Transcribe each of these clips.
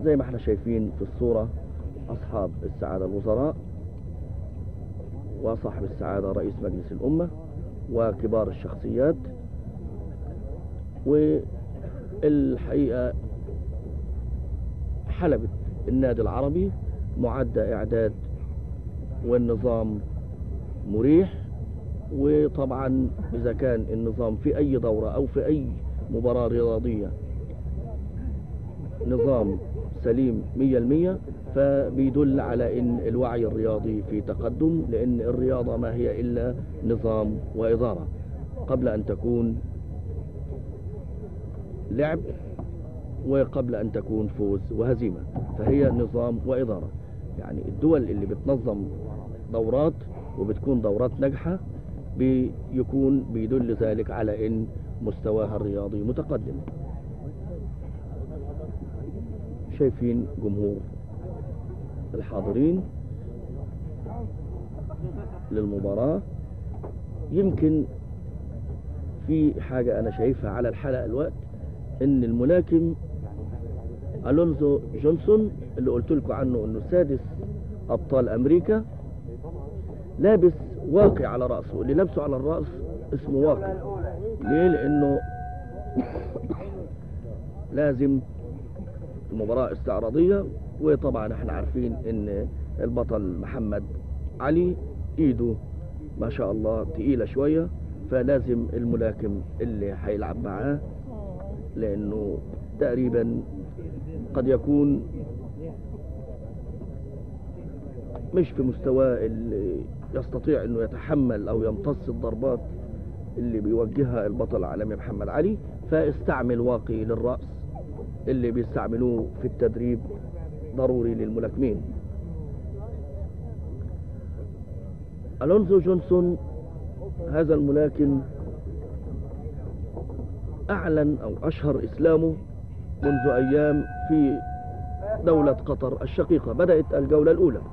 زي ما احنا شايفين في الصورة أصحاب السعادة الوزراء وصاحب السعادة رئيس مجلس الأمة وكبار الشخصيات والحقيقة حلبة النادي العربي معدة إعداد والنظام مريح وطبعا إذا كان النظام في أي دورة أو في أي مباراة رياضية نظام سليم مية المية فبيدل على ان الوعي الرياضي في تقدم لان الرياضة ما هي الا نظام وادارة قبل ان تكون لعب وقبل ان تكون فوز وهزيمة فهي نظام وادارة يعني الدول اللي بتنظم دورات وبتكون دورات ناجحة بيكون بيدل ذلك على ان مستواها الرياضي متقدم شايفين جمهور الحاضرين للمباراة يمكن في حاجة أنا شايفها على الحلقة الوقت إن الملاكم ألونزو جونسون اللي قلت لكم عنه إنه سادس أبطال أمريكا لابس واقي على رأسه اللي لابسه على الرأس اسمه واقي ليه؟ لأنه لازم المباراة استعراضية وطبعا احنا عارفين ان البطل محمد علي ايده ما شاء الله تقيلة شوية فلازم الملاكم اللي هيلعب معاه لانه تقريبا قد يكون مش في مستواه اللي يستطيع انه يتحمل او يمتص الضربات اللي بيوجهها البطل العالمي محمد علي فاستعمل واقي للرأس اللي بيستعملوه في التدريب ضروري للملاكمين ألونزو جونسون هذا الملاكم أعلن أو أشهر إسلامه منذ أيام في دولة قطر الشقيقة بدأت الجولة الأولى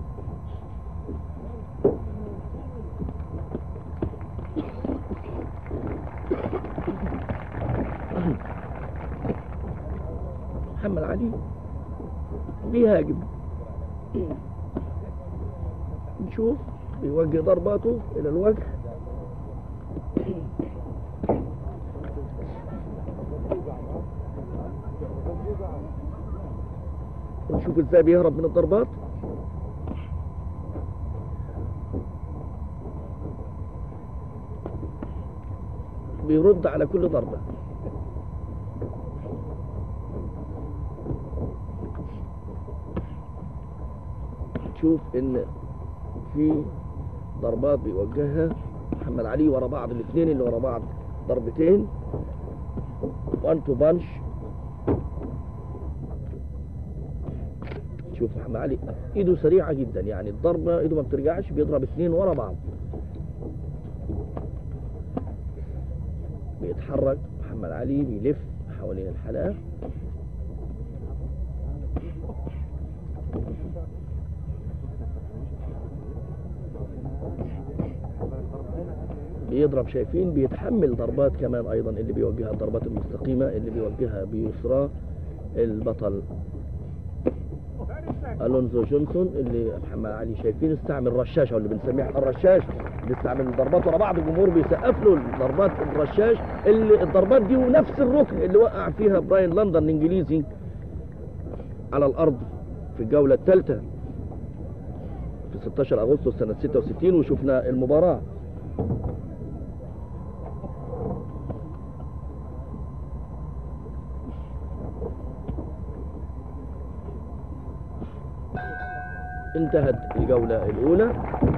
محمد علي بيهاجم نشوف بيوجه ضرباته الى الوجه ونشوف ازاي بيهرب من الضربات بيرد على كل ضربه تشوف ان في ضربات بيوجهها محمد علي ورا بعض الاثنين اللي ورا بعض ضربتين وان تو بانش شوف محمد علي ايده سريعه جدا يعني الضربه ايده ما بترجعش بيضرب اثنين ورا بعض بيتحرك محمد علي بيلف حوالين الحلقه بيضرب شايفين بيتحمل ضربات كمان ايضا اللي بيوجهها الضربات المستقيمه اللي بيوجهها بيسرى البطل الونزو جونسون اللي محمد علي شايفين استعمل رشاش او اللي بنسميه الرشاش بيستعمل ضربات ورا بعض الجمهور بيسقف له ضربات الرشاش اللي الضربات دي ونفس الركن اللي وقع فيها براين لندن الانجليزي على الارض في الجوله الثالثه في 16 اغسطس سنه 66 وشفنا المباراه انتهت الجولة الأولى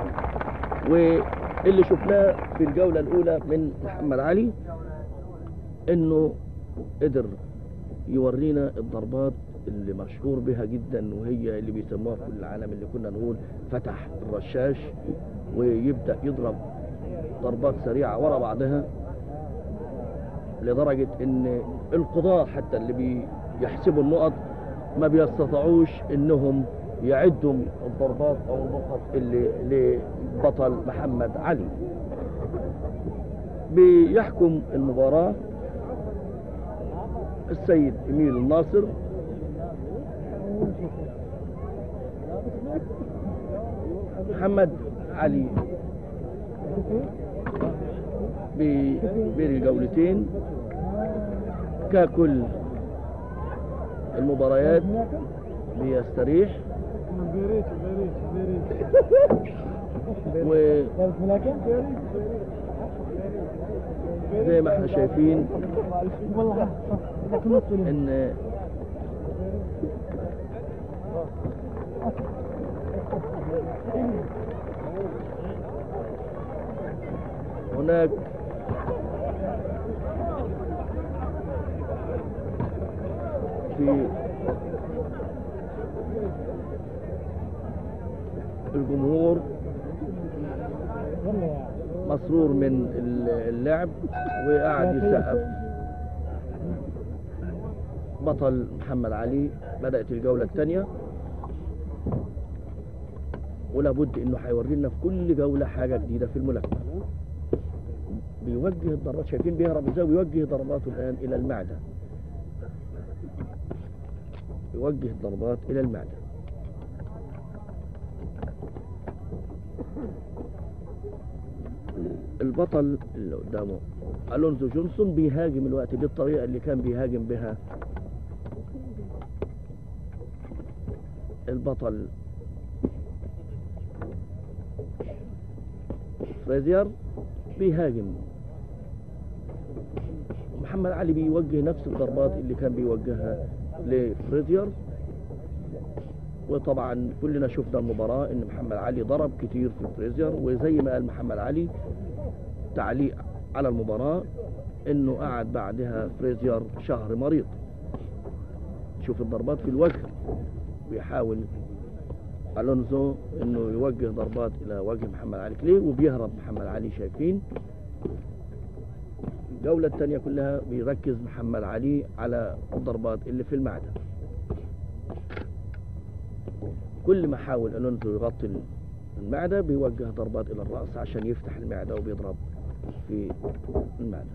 واللي شفناه في الجولة الأولى من محمد علي إنه قدر يورينا الضربات اللي مشهور بها جدا وهي اللي بيسموها في كل العالم اللي كنا نقول فتح الرشاش ويبدأ يضرب ضربات سريعة ورا بعضها لدرجة ان القضاة حتى اللي بيحسبوا النقط ما بيستطيعوش انهم يعدوا الضربات او النقط اللي لبطل محمد علي بيحكم المباراة السيد اميل الناصر محمد علي بي- بين الجولتين ككل المباريات بيستريح بيريت بيريت بيريت وزي ثالث ملاكم ما احنا شايفين والله ذاك النص ان هناك في الجمهور والله يا مسرور من اللعب وقاعد يسقف بطل محمد علي بدأت الجولة الثانية ولابد انه هيوري لنا في كل جولة حاجة جديدة في الملاكمة بيوجه الضربات شايفين بيهرب ازاي ويوجه ضرباته الآن إلى المعدة يوجه الضربات إلى المعدة البطل اللي قدامه الونزو جونسون بيهاجم الوقت بالطريقه اللي كان بيهاجم بها البطل فريزير بيهاجم محمد علي بيوجه نفس الضربات اللي كان بيوجهها لفريزير وطبعا كلنا شفنا المباراة ان محمد علي ضرب كتير في فريزير وزي ما قال محمد علي تعليق على المباراة انه قعد بعدها فريزير شهر مريض شوف الضربات في الوجه بيحاول الونزو انه يوجه ضربات الى وجه محمد علي كليه وبيهرب محمد علي شايفين الجولة الثانية كلها بيركز محمد علي على الضربات اللي في المعدة كل ما حاول الونزو يغطي المعدة بيوجه ضربات الى الرأس عشان يفتح المعدة وبيضرب في المعدة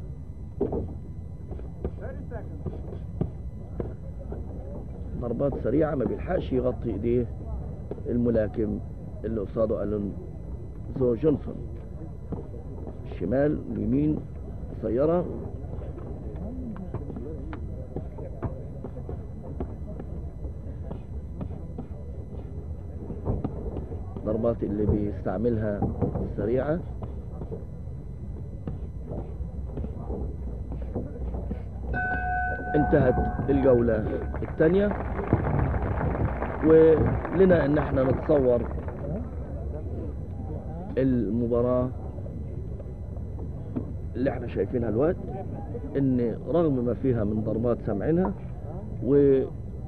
ضربات سريعة ما بيلحقش يغطي ايديه الملاكم اللي قصاده الونزو جونسون الشمال اليمين قصيرة ضربات اللي بيستعملها سريعة انتهت الجولة الثانية ولنا ان احنا نتصور المباراة اللي احنا شايفينها الوقت ان رغم ما فيها من ضربات سامعينها و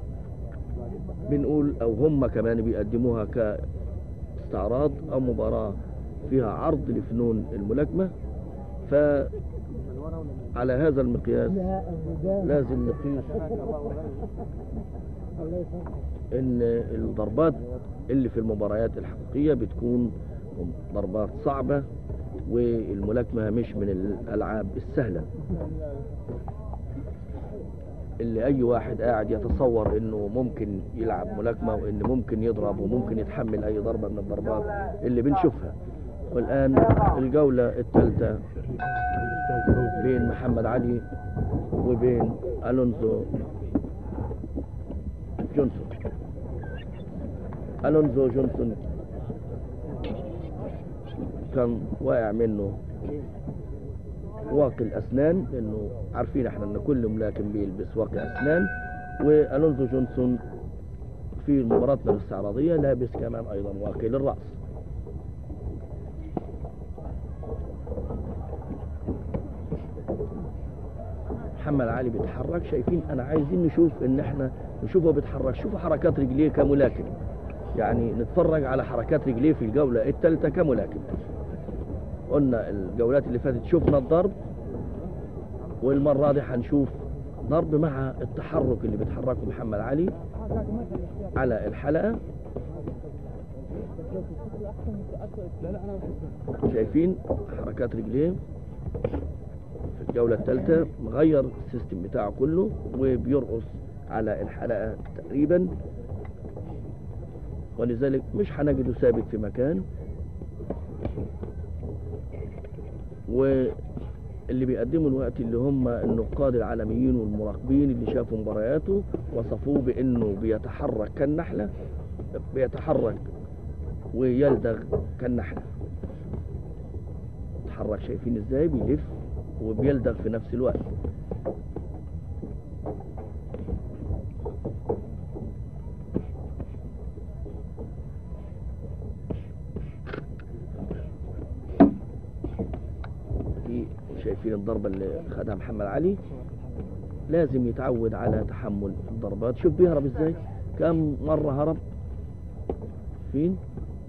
بنقول او هم كمان بيقدموها كاستعراض او مباراة فيها عرض لفنون الملاكمة فعلى هذا المقياس لا الرجال لازم نقيس الله يسلمك ان الضربات اللي في المباريات الحقيقية بتكون ضربات صعبة والملاكمة مش من الألعاب السهلة اللي أي واحد قاعد يتصور إنه ممكن يلعب ملاكمة وإن ممكن يضرب وممكن يتحمل أي ضربة من الضربات اللي بنشوفها والآن الجولة الثالثة بين محمد علي وبين ألونزو جونسون ألونزو جونسون كان واقع منه واقي الأسنان لأنه عارفين احنا إن كل ملاكم بيلبس واقي أسنان وألونزو جونسون في مباراتنا الاستعراضية لابس كمان أيضا واقي للرأس محمد علي بيتحرك شايفين انا عايزين نشوف ان احنا نشوفه بيتحرك شوفوا حركات رجليه كملاكم يعني نتفرج على حركات رجليه في الجولة الثالثة كملاكم قلنا الجولات اللي فاتت شفنا الضرب والمرة دي هنشوف ضرب مع التحرك اللي بيتحركه محمد علي على الحلقة لا لا انا شايفين حركات رجليه في الجولة الثالثة مغير السيستم بتاعه كله وبيرقص على الحلقة تقريبا ولذلك مش هنجده ثابت في مكان واللي بيقدموا الوقت اللي هم النقاد العالميين والمراقبين اللي شافوا مبارياته وصفوه بانه بيتحرك كالنحله بيتحرك ويلدغ كالنحله يتحرك شايفين ازاي بيلف وبيلدغ في نفس الوقت دي شايفين الضربة اللي خدها محمد علي لازم يتعود على تحمل الضربات شوف بيهرب ازاي كم مرة هرب فين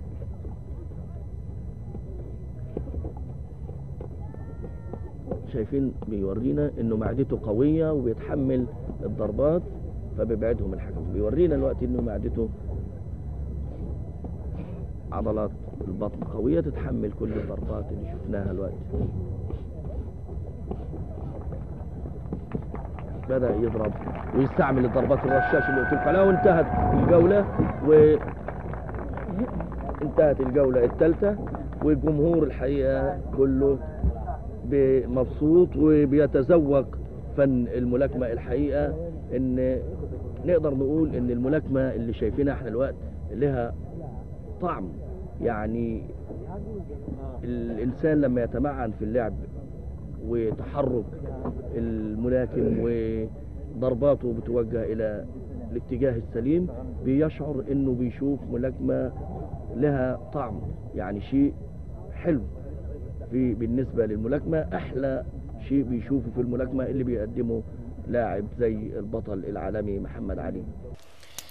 شايفين بيورينا انه معدته قوية وبيتحمل الضربات فبيبعدهم الحكم بيورينا الوقت انه معدته عضلات البطن قوية تتحمل كل الضربات اللي شفناها الوقت بدأ يضرب ويستعمل الضربات الرشاش اللي قلت لكم عليها وانتهت الجولة و انتهت الجولة الثالثة والجمهور الحقيقة كله مبسوط وبيتذوق فن الملاكمة الحقيقة ان نقدر نقول ان الملاكمة اللي شايفينها احنا الوقت لها طعم يعني الانسان لما يتمعن في اللعب وتحرك الملاكم وضرباته بتوجه الى الاتجاه السليم بيشعر انه بيشوف ملاكمة لها طعم يعني شيء حلو في بالنسبة للملاكمة احلى شيء بيشوفه في الملاكمة اللي بيقدمه لاعب زي البطل العالمي محمد علي